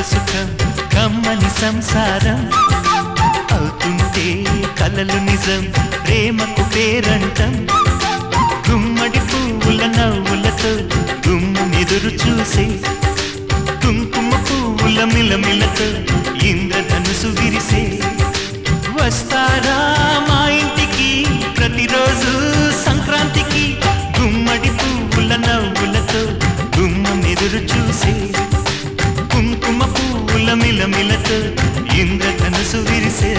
సుఖం కమ్మని సంసారం అవుతుంటే కలలు నిజం ప్రేమకు పేరంటం గుమ్మడి పువ్వుల నవ్వులతో గుమ్మెదురు చూసే కుంకుమ పువ్వుల మిలమిలతో ఇంద్రధనుసు విరిసే వస్తారా మా ఇంటికి ప్రతిరోజు సంక్రాంతికి గుమ్మడి పువ్వుల నవ్వులతో గుమ్మెదురు చూసే కుంకుమ పువ్వుల మిలమిలతో ఇంద్రధనుసు విరిసే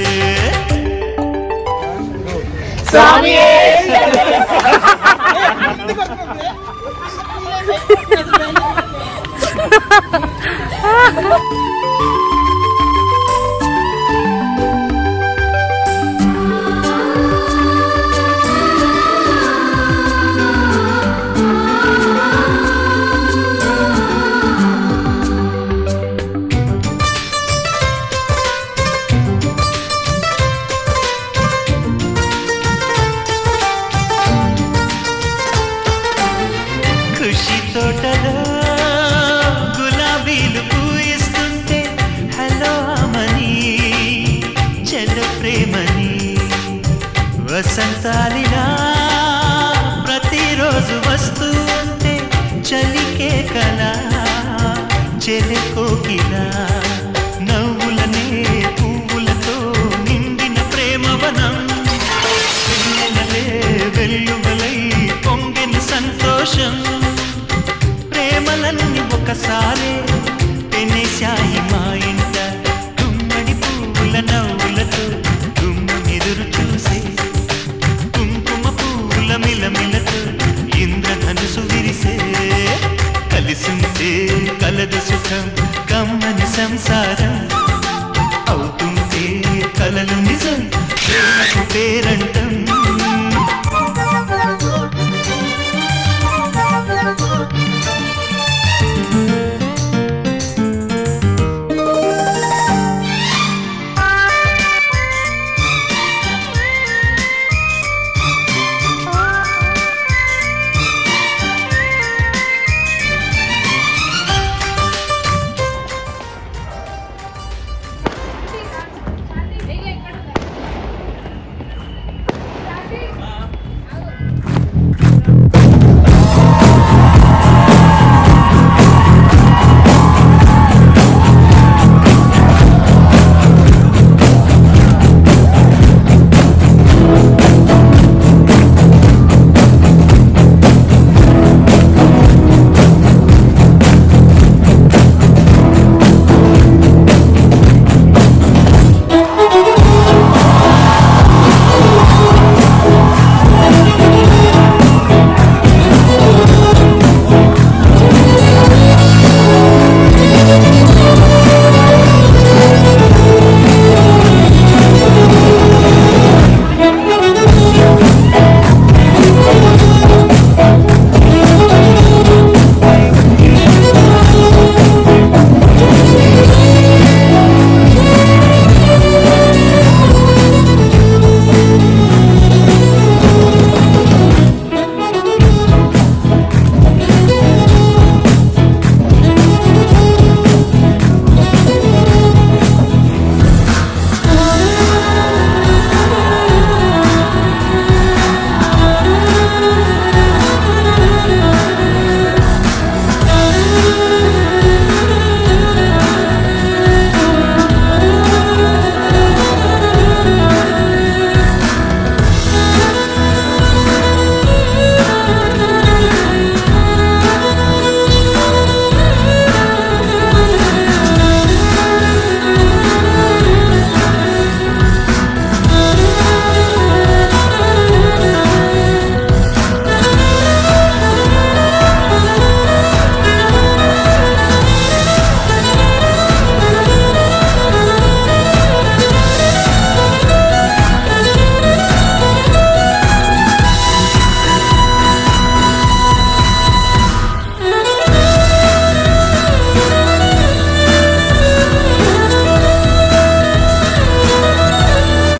ఖుషి తోటలో గులాబీలు పూయిస్తుంటే హలో అమని చెల్ల ప్రేమని వసంతాలిలా ప్రతిరోజు వస్తూ ఉంటే చలికే కలా చెలి కోకిలా నవ్వులనే పువ్వులతో నిండిన ప్రేమవనం వెన్నెలలే వెల్లువలై పొంగిన సంతోషం ప్రేమలన్నీ ఒకసారే పెనేశాయి మా ఇంట గుమ్మడి పువ్వుల నవ్వులతో గుమ్మెదురు చూసే కుంకుమ పువ్వుల మిలమిలతో ఇంద్రధనుసు విరిసే కలిసుంటే కలదు సుఖం కమ్మని సంసారం అవుతుంటే కలలు నిజం ప్రేమకు పేరంటం